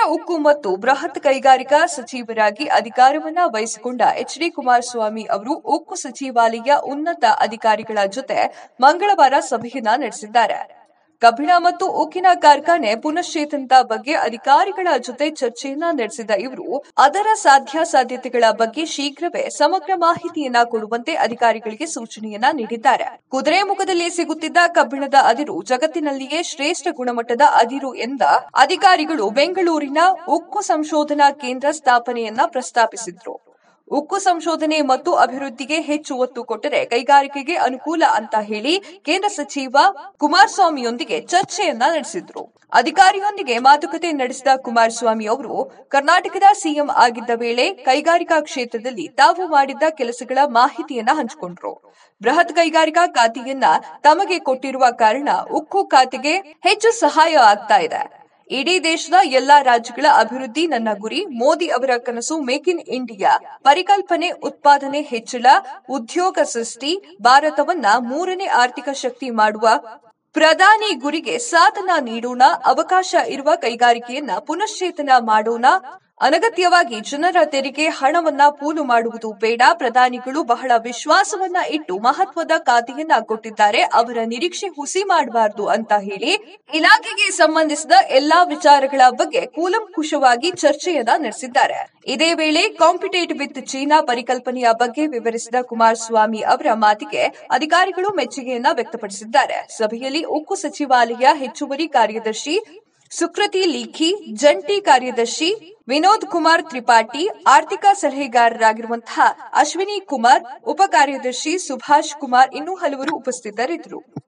ಉಕ್ಕು ಮತ್ತು ಬೃಹತ್ ಕೈಗಾರಿಕಾ ಸಚಿವರಾಗಿ ಅಧಿಕಾರವನ್ನ ವಹಿಸಿಕೊಂಡ ಎಚ್ ಡಿ ಕುಮಾರಸ್ವಾಮಿ ಅವರು ಉಕ್ಕು ಸಚಿವಾಲಯ ಉನ್ನತ ಅಧಿಕಾರಿಗಳ ಜೊತೆ ಮಂಗಳವಾರ ಸಭೆಯನ್ನ ನಡೆಸಿದ್ದಾರೆ ಕಬ್ಬಿಣ ಮತ್ತು ಉಕ್ಕಿನ ಕಾರ್ಖಾನೆ ಪುನಶ್ಚೇತನದ ಬಗ್ಗೆ ಅಧಿಕಾರಿಗಳ ಜೊತೆ ಚರ್ಚೆಯನ್ನ ನಡೆಸಿದ ಇವರು ಅದರ ಸಾಧ್ಯಾಸಾಧ್ಯತೆಗಳ ಬಗ್ಗೆ ಶೀಘ್ರವೇ ಸಮಗ್ರ ಮಾಹಿತಿಯನ್ನ ಕೊಡುವಂತೆ ಅಧಿಕಾರಿಗಳಿಗೆ ಸೂಚನೆಯನ್ನ ನೀಡಿದ್ದಾರೆ ಕುದುರೆಮುಖದಲ್ಲಿ ಸಿಗುತ್ತಿದ್ದ ಕಬ್ಬಿಣದ ಅದಿರು ಜಗತ್ತಿನಲ್ಲಿಯೇ ಶ್ರೇಷ್ಠ ಗುಣಮಟ್ಟದ ಅದಿರು ಎಂದ ಅಧಿಕಾರಿಗಳು ಬೆಂಗಳೂರಿನ ಉಕ್ಕು ಸಂಶೋಧನಾ ಕೇಂದ್ರ ಸ್ಥಾಪನೆಯನ್ನ ಪ್ರಸ್ತಾಪಿಸಿದ್ರು ಉಕ್ಕು ಸಂಶೋಧನೆ ಮತ್ತು ಅಭಿವೃದ್ಧಿಗೆ ಹೆಚ್ಚು ಒತ್ತು ಕೊಟ್ಟರೆ ಕೈಗಾರಿಕೆಗೆ ಅನುಕೂಲ ಅಂತ ಹೇಳಿ ಕೇಂದ್ರ ಸಚಿವ ಕುಮಾರಸ್ವಾಮಿಯೊಂದಿಗೆ ಚರ್ಚೆಯನ್ನ ನಡೆಸಿದ್ರು ಅಧಿಕಾರಿಯೊಂದಿಗೆ ಮಾತುಕತೆ ನಡೆಸಿದ ಕುಮಾರಸ್ವಾಮಿ ಅವರು ಕರ್ನಾಟಕದ ಸಿಎಂ ಆಗಿದ್ದ ವೇಳೆ ಕೈಗಾರಿಕಾ ಕ್ಷೇತ್ರದಲ್ಲಿ ತಾವು ಮಾಡಿದ್ದ ಕೆಲಸಗಳ ಮಾಹಿತಿಯನ್ನ ಹಂಚಿಕೊಂಡ್ರು ಬೃಹತ್ ಕೈಗಾರಿಕಾ ಖಾತೆಯನ್ನ ತಮಗೆ ಕೊಟ್ಟಿರುವ ಕಾರಣ ಉಕ್ಕು ಖಾತೆಗೆ ಹೆಚ್ಚು ಸಹಾಯ ಆಗ್ತಾ ಇದೆ ಇಡೀ ದೇಶದ ಎಲ್ಲಾ ರಾಜ್ಯಗಳ ಅಭಿವೃದ್ಧಿ ನನ್ನ ಗುರಿ ಮೋದಿ ಅವರ ಕನಸು ಮೇಕ್ ಇನ್ ಇಂಡಿಯಾ ಪರಿಕಲ್ಪನೆ ಉತ್ಪಾದನೆ ಹೆಚ್ಚಳ ಉದ್ಯೋಗ ಸೃಷ್ಟಿ ಭಾರತವನ್ನ ಮೂರನೇ ಆರ್ಥಿಕ ಶಕ್ತಿ ಮಾಡುವ ಪ್ರಧಾನಿ ಗುರಿಗೆ ಸಾಧನ ನೀಡೋಣ ಅವಕಾಶ ಇರುವ ಕೈಗಾರಿಕೆಯನ್ನ ಪುನಶ್ಚೇತನ ಮಾಡೋಣ ಅನಗತ್ಯವಾಗಿ ಜನರ ತೆರಿಗೆ ಹಣವನ್ನ ಪೂಲು ಮಾಡುವುದು ಬೇಡ ಪ್ರಧಾನಿಗಳು ಬಹಳ ವಿಶ್ವಾಸವನ್ನ ಇಟ್ಟು ಮಹತ್ವದ ಖಾತೆಯನ್ನ ಕೊಟ್ಟಿದ್ದಾರೆ ಅವರ ನಿರೀಕ್ಷೆ ಹುಸಿ ಮಾಡಬಾರದು ಅಂತ ಹೇಳಿ ಇಲಾಖೆಗೆ ಸಂಬಂಧಿಸಿದ ಎಲ್ಲಾ ವಿಚಾರಗಳ ಬಗ್ಗೆ ಕೂಲಂಕುಷವಾಗಿ ಚರ್ಚೆಯನ್ನ ನಡೆಸಿದ್ದಾರೆ ಇದೇ ವೇಳೆ ಕಾಂಪಿಟೇಟ್ ವಿತ್ ಚೀನಾ ಪರಿಕಲ್ಪನೆಯ ಬಗ್ಗೆ ವಿವರಿಸಿದ ಕುಮಾರಸ್ವಾಮಿ ಅವರ ಮಾತಿಗೆ ಅಧಿಕಾರಿಗಳು ಮೆಚ್ಚುಗೆಯನ್ನ ವ್ಯಕ್ತಪಡಿಸಿದ್ದಾರೆ ಸಭೆಯಲ್ಲಿ ಉಕ್ಕು ಸಚಿವಾಲಯ ಹೆಚ್ಚುವರಿ ಕಾರ್ಯದರ್ಶಿ ಸುಕೃತಿ ಲಿಖಿ ಜಂಟಿ ಕಾರ್ಯದರ್ಶಿ ವಿನೋದ್ ಕುಮಾರ್ ತ್ರಿಪಾಠಿ ಆರ್ಥಿಕ ಸಲಹೆಗಾರರಾಗಿರುವಂತಹ ಅಶ್ವಿನಿ ಕುಮಾರ್ ಉಪ ಕಾರ್ಯದರ್ಶಿ ಸುಭಾಷ್ ಕುಮಾರ್ ಇನ್ನೂ ಹಲವರು ಉಪಸ್ಥಿತರಿದ್ದರು